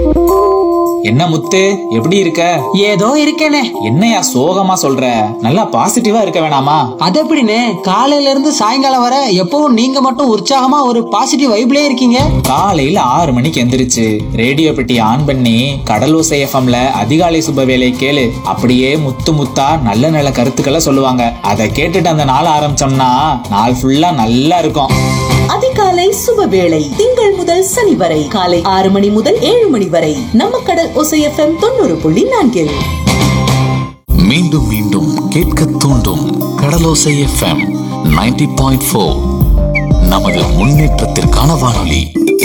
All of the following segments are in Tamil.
என்ன முத்து எப்படி இருக்க ஏதோ இருக்கேனே என்னையா சோகமா சொல்ற நல்லா பாசிட்டிவா இருக்க வேணாமா அது எப்படிண்ணே காலையில இருந்து சாயங்காலம் வர எப்பவும் நீங்க மட்டும் உற்சாகமா ஒரு பாசிட்டிவ் வைப்லயே இருக்கீங்க காலையில ஆறு மணிக்கு எந்திரிச்சு ரேடியோ பெட்டி ஆன் பண்ணி கடலோசை எஃப்எம்ல அதிகாலை சுப வேலை கேளு அப்படியே முத்து முத்தா நல்ல நல்ல கருத்துக்களை சொல்லுவாங்க அதை கேட்டுட்டு அந்த நாள் ஆரம்பிச்சோம்னா நாள் ஃபுல்லா நல்லா இருக்கும் அதிகாலை சுபவேளை திங்கள் முதல் சனி வரை காலை ஆறு மணி முதல் ஏழு மணி வரை நம்ம கடல் ஒசை எஃப்எம் தொண்ணூறு புள்ளி நான்கில் மீண்டும் மீண்டும் கேட்க தூண்டும் கடலோசை எஃப்எம் 90.4 பாயிண்ட் நமது முன்னேற்றத்திற்கான வானொலி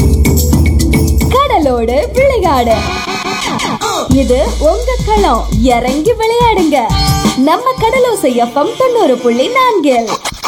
கடலோடு விளையாடு இது உங்க களம் இறங்கி விளையாடுங்க நம்ம கடலோசை எஃப்எம் தொண்ணூறு புள்ளி நான்கில்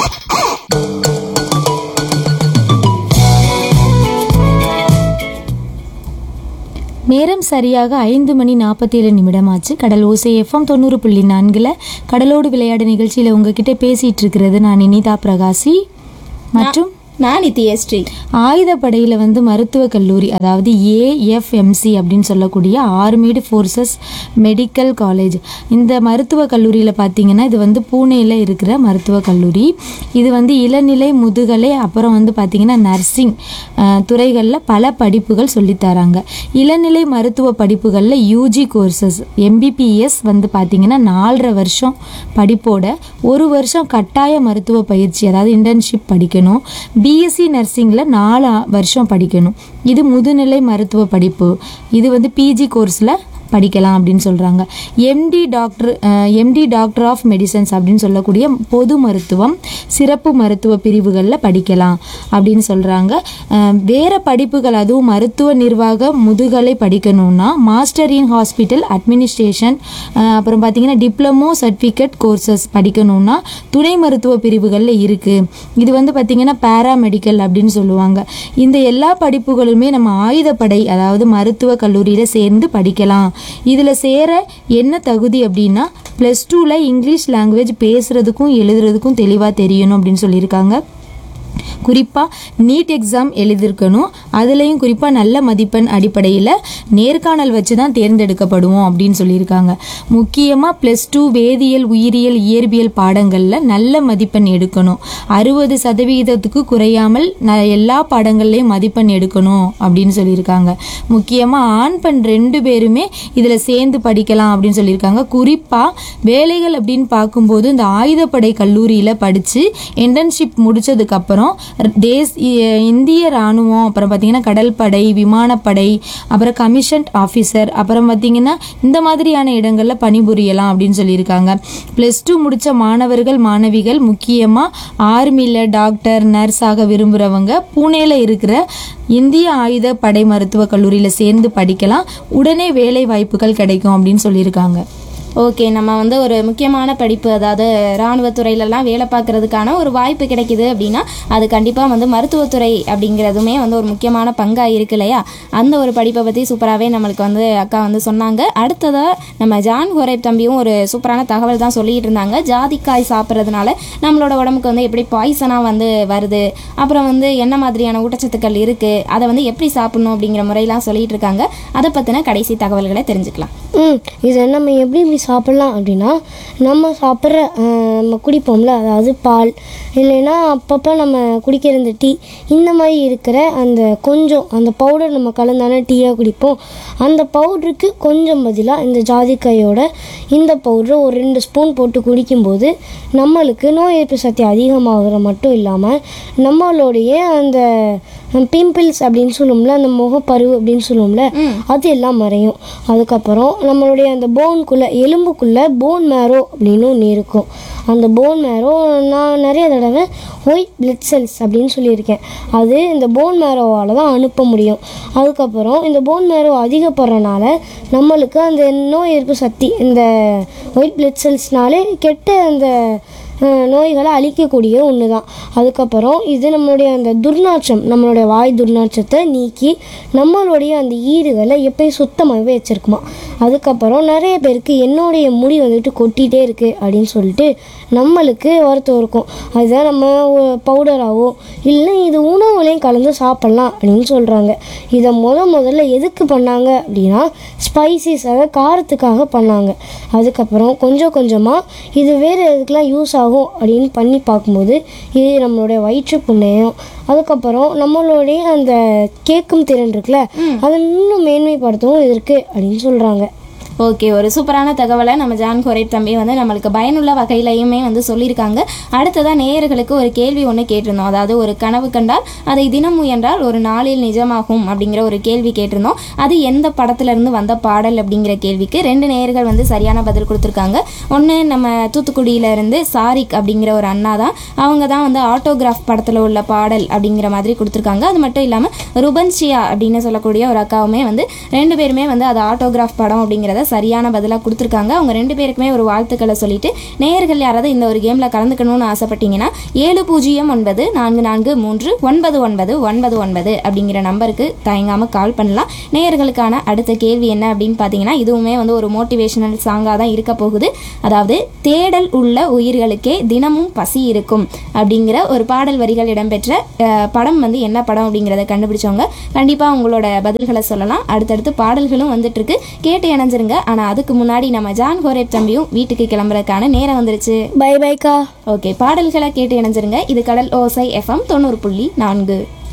நேரம் சரியாக ஐந்து மணி நாற்பத்தேழு நிமிடமாச்சு கடல் ஓசை எஃப்எம் தொண்ணூறு புள்ளி நான்கில் கடலோடு விளையாடு நிகழ்ச்சியில் உங்ககிட்ட பேசிகிட்டு இருக்கிறது நான் இனிதா பிரகாசி மற்றும் நான் நித்யஸ்ரீ ஆயுதப்படையில் வந்து மருத்துவக் கல்லூரி அதாவது ஏஎஃப்எம்சி அப்படின்னு சொல்லக்கூடிய ஆர்மீடு ஃபோர்ஸஸ் மெடிக்கல் காலேஜ் இந்த மருத்துவக் கல்லூரியில் பார்த்தீங்கன்னா இது வந்து பூனேயில் இருக்கிற மருத்துவக் கல்லூரி இது வந்து இளநிலை முதுகலை அப்புறம் வந்து பார்த்தீங்கன்னா நர்சிங் துறைகளில் பல படிப்புகள் சொல்லித் தராங்க இளநிலை மருத்துவ படிப்புகளில் யூஜி கோர்சஸ் எம்பிபிஎஸ் வந்து பார்த்தீங்கன்னா நாலரை வருஷம் படிப்போட ஒரு வருஷம் கட்டாய மருத்துவ பயிற்சி அதாவது இன்டர்ன்ஷிப் படிக்கணும் பிஎஸ்சி நர்சிங்கில் நாலு ஆ- வருஷம் படிக்கணும் இது முதுநிலை மருத்துவ படிப்பு இது வந்து பிஜி கோர்ஸில் படிக்கலாம் அப்படின்னு சொல்கிறாங்க MD doctor MD doctor of medicines அப்படின்னு சொல்லக்கூடிய பொது மருத்துவம் சிறப்பு மருத்துவ பிரிவுகளில் படிக்கலாம் அப்படின்னு சொல்கிறாங்க வேறு படிப்புகள் அதுவும் மருத்துவ நிர்வாக முதுகலை படிக்கணும்னா மாஸ்டர் இன் ஹாஸ்பிட்டல் அட்மினிஸ்ட்ரேஷன் அப்புறம் பார்த்தீங்கன்னா டிப்ளமோ சர்டிஃபிகேட் கோர்சஸ் படிக்கணும்னா துணை மருத்துவ பிரிவுகளில் இருக்குது இது வந்து பார்த்திங்கன்னா பேராமெடிக்கல் அப்படின்னு சொல்லுவாங்க இந்த எல்லா படிப்புகளுமே நம்ம ஆயுதப்படை அதாவது மருத்துவ கல்லூரியில் சேர்ந்து படிக்கலாம் இதில் சேர என்ன தகுதி அப்படின்னா ப்ளஸ் டூவில் இங்கிலீஷ் லாங்குவேஜ் பேசுகிறதுக்கும் எழுதுறதுக்கும் தெளிவாக தெரியணும் அப்படின்னு சொல்லியிருக்காங்க குறிப்பாக நீட் எக்ஸாம் எழுதியிருக்கணும் அதுலேயும் குறிப்பாக நல்ல மதிப்பெண் அடிப்படையில் நேர்காணல் வச்சு தான் தேர்ந்தெடுக்கப்படுவோம் அப்படின்னு சொல்லியிருக்காங்க முக்கியமாக ப்ளஸ் டூ வேதியியல் உயிரியல் இயற்பியல் பாடங்களில் நல்ல மதிப்பெண் எடுக்கணும் அறுபது சதவீதத்துக்கு குறையாமல் ந எல்லா பாடங்கள்லேயும் மதிப்பெண் எடுக்கணும் அப்படின்னு சொல்லியிருக்காங்க முக்கியமாக ஆண் பெண் ரெண்டு பேருமே இதில் சேர்ந்து படிக்கலாம் அப்படின்னு சொல்லியிருக்காங்க குறிப்பாக வேலைகள் அப்படின்னு பார்க்கும்போது இந்த ஆயுதப்படை கல்லூரியில் படித்து இன்டர்ன்ஷிப் முடிச்சதுக்கப்புறம் தேஸ் இ- இந்திய ராணுவம் அப்புறம் பார்த்தீங்கன்னா கடற்படை விமானப்படை அப்புறம் கமிஷன் ஆஃபீஸர் அப்புறம் பார்த்தீங்கன்னா இந்த மாதிரியான இடங்களில் பணிபுரியலாம் அப்படின்னு சொல்லியிருக்காங்க ப்ளஸ் டூ முடித்த மாணவர்கள் மாணவிகள் முக்கியமாக ஆர்மியில் டாக்டர் நர்ஸ் ஆக விரும்புகிறவங்க பூனேல இருக்கிற இந்திய ஆயுத படை மருத்துவக் கல்லூரியில் சேர்ந்து படிக்கலாம் உடனே வேலை வாய்ப்புகள் கிடைக்கும் அப்படின்னு சொல்லியிருக்காங்க ஓகே நம்ம வந்து ஒரு முக்கியமான படிப்பு அதாவது இராணுவத்துறையிலலாம் வேலை பார்க்கறதுக்கான ஒரு வாய்ப்பு கிடைக்குது அப்படின்னா அது கண்டிப்பாக வந்து மருத்துவத்துறை அப்படிங்கிறதுமே வந்து ஒரு முக்கியமான பங்காக இருக்கு இல்லையா அந்த ஒரு படிப்பை பற்றி சூப்பராகவே நம்மளுக்கு வந்து அக்கா வந்து சொன்னாங்க அடுத்ததாக நம்ம ஜான் ஹோரேப் தம்பியும் ஒரு சூப்பரான தகவல் தான் சொல்லிட்டு இருந்தாங்க ஜாதிக்காய் சாப்பிட்றதுனால நம்மளோட உடம்புக்கு வந்து எப்படி பாய்சனாக வந்து வருது அப்புறம் வந்து என்ன மாதிரியான ஊட்டச்சத்துக்கள் இருக்குது அதை வந்து எப்படி சாப்பிடணும் அப்படிங்கிற முறையெல்லாம் சொல்லிட்டு இருக்காங்க அதை பற்றின கடைசி தகவல்களை தெரிஞ்சுக்கலாம் ம் இதை நம்ம எப்படி இப்படி சாப்பிட்லாம் அப்படின்னா நம்ம சாப்பிட்ற நம்ம குடிப்போம்ல அதாவது பால் இல்லைன்னா அப்பப்போ நம்ம குடிக்கிற இந்த டீ இந்த மாதிரி இருக்கிற அந்த கொஞ்சம் அந்த பவுடர் நம்ம கலந்தான டீயாக குடிப்போம் அந்த பவுடருக்கு கொஞ்சம் பதிலாக இந்த ஜாதிக்காயோட இந்த பவுடரை ஒரு ரெண்டு ஸ்பூன் போட்டு குடிக்கும்போது நம்மளுக்கு நோய் எதிர்ப்பு சக்தி அதிகமாகிற மட்டும் இல்லாமல் நம்மளுடைய அந்த பிம்பிள்ஸ் அப்படின்னு சொல்லுவோம்ல அந்த முகப்பருவு அப்படின்னு சொல்லுவோம்ல அது எல்லாம் மறையும் அதுக்கப்புறம் நம்மளுடைய அந்த போனுக்குள்ளே எலும்புக்குள்ளே போன் மேரோ அப்படின்னு ஒன்று இருக்கும் அந்த போன் மேரோ நான் நிறைய தடவை ஒயிட் பிளட் செல்ஸ் அப்படின்னு சொல்லியிருக்கேன் அது இந்த போன் மேரோவால் தான் அனுப்ப முடியும் அதுக்கப்புறம் இந்த போன் மேரோ அதிகப்படுறனால நம்மளுக்கு அந்த நோய் எதிர்ப்பு சக்தி இந்த ஒயிட் பிளட் செல்ஸ்னாலே கெட்ட அந்த அஹ், நோய்களை அழிக்கக்கூடிய ஒன்று தான் அதுக்கப்புறம் இது நம்மளுடைய அந்த துர்நாற்றம் நம்மளுடைய வாய் துர்நாற்றத்தை நீக்கி நம்மளுடைய அந்த ஈறுகளை எப்பயும் சுத்தமாகவே வச்சுருக்குமா அதுக்கப்புறம் நிறைய பேருக்கு என்னுடைய முடி வந்துட்டு கொட்டிகிட்டே இருக்குது அப்படின்னு சொல்லிட்டு நம்மளுக்கு வருத்தம் இருக்கும் அதுதான் நம்ம பவுடராகவோ இல்லை இது உணவுலையும் கலந்து சாப்பிட்லாம் அப்படின்னு சொல்கிறாங்க இதை முத முதல்ல எதுக்கு பண்ணாங்க அப்படின்னா ஸ்பைசிஸ் அதாவது காரத்துக்காக பண்ணாங்க அதுக்கப்புறம் கொஞ்சம் கொஞ்சமாக இது வேறு எதுக்கெலாம் யூஸ் ஆகும் அப்படின்னு பண்ணி பார்க்கும்போது இது நம்மளுடைய வயிற்று புண்ணையும் அதுக்கப்புறம் நம்மளுடைய அந்த கேட்கும் திறன் இருக்குல்ல அதை இன்னும் மேன்மைப்படுத்தவும் இருக்கு அப்படின்னு சொல்கிறாங்க ஓகே ஒரு சூப்பரான தகவலை நம்ம ஜான் கோரேப் தம்பி வந்து நம்மளுக்கு பயனுள்ள வகையிலையுமே வந்து சொல்லியிருக்காங்க அடுத்ததாக நேயர்களுக்கு ஒரு கேள்வி ஒன்று கேட்டிருந்தோம் அதாவது ஒரு கனவு கண்டால் அதை தினம் முயன்றால் ஒரு நாளில் நிஜமாகும் அப்படிங்கிற ஒரு கேள்வி கேட்டிருந்தோம் அது எந்த படத்துலேருந்து வந்த பாடல் அப்படிங்கிற கேள்விக்கு ரெண்டு நேயர்கள் வந்து சரியான பதில் கொடுத்துருக்காங்க ஒன்று நம்ம தூத்துக்குடியில இருந்து சாரிக் அப்படிங்கிற ஒரு அண்ணா தான் அவங்க தான் வந்து ஆட்டோகிராஃப் படத்தில் உள்ள பாடல் அப்படிங்கிற மாதிரி கொடுத்துருக்காங்க அது மட்டும் இல்லாமல் ருபன்ஷியா அப்படின்னு சொல்லக்கூடிய ஒரு அக்காவுமே வந்து ரெண்டு பேருமே வந்து அது ஆட்டோகிராஃப் படம் அப்படிங்கிறத சரியான பதிலாக கொடுத்துருக்காங்க அவங்க ரெண்டு பேருக்குமே ஒரு வாழ்த்துக்களை சொல்லிட்டு நேயர்கள் யாராவது இந்த ஒரு கேமில் கலந்துக்கணும்னு ஆசைப்பட்டீங்கன்னா ஏழு பூஜ்ஜியம் ஒன்பது நான்கு நான்கு மூன்று ஒன்பது ஒன்பது ஒன்பது ஒன்பது அப்படிங்கிற நம்பருக்கு தயங்காமல் கால் பண்ணலாம் நேயர்களுக்கான அடுத்த கேள்வி என்ன அப்படின்னு பார்த்தீங்கன்னா இதுவுமே வந்து ஒரு மோட்டிவேஷனல் சாங்காக தான் இருக்க போகுது அதாவது தேடல் உள்ள உயிர்களுக்கே தினமும் பசி இருக்கும் அப்படிங்கிற ஒரு பாடல் வரிகள் இடம்பெற்ற அஹ், படம் வந்து என்ன படம் அப்படிங்கிறத கண்டுபிடிச்சவங்க கண்டிப்பாக உங்களோட பதில்களை சொல்லலாம் அடுத்தடுத்து பாடல்களும் வந்துட்டு இருக்கு கேட்டு இணைஞ்சிருங்க ஆனால் அதுக்கு முன்னாடி நம்ம ஜான் ஹோரேப் தம்பியும் வீட்டுக்கு கிளம்புறதுக்கான நேரம் வந்துருச்சு பை பைக்கா ஓகே பாடல்களை கேட்டு இணைஞ்சிருங்க இது கடல் ஓசை எஃப்எம் தொண்ணூறு புள்ளி நான்கு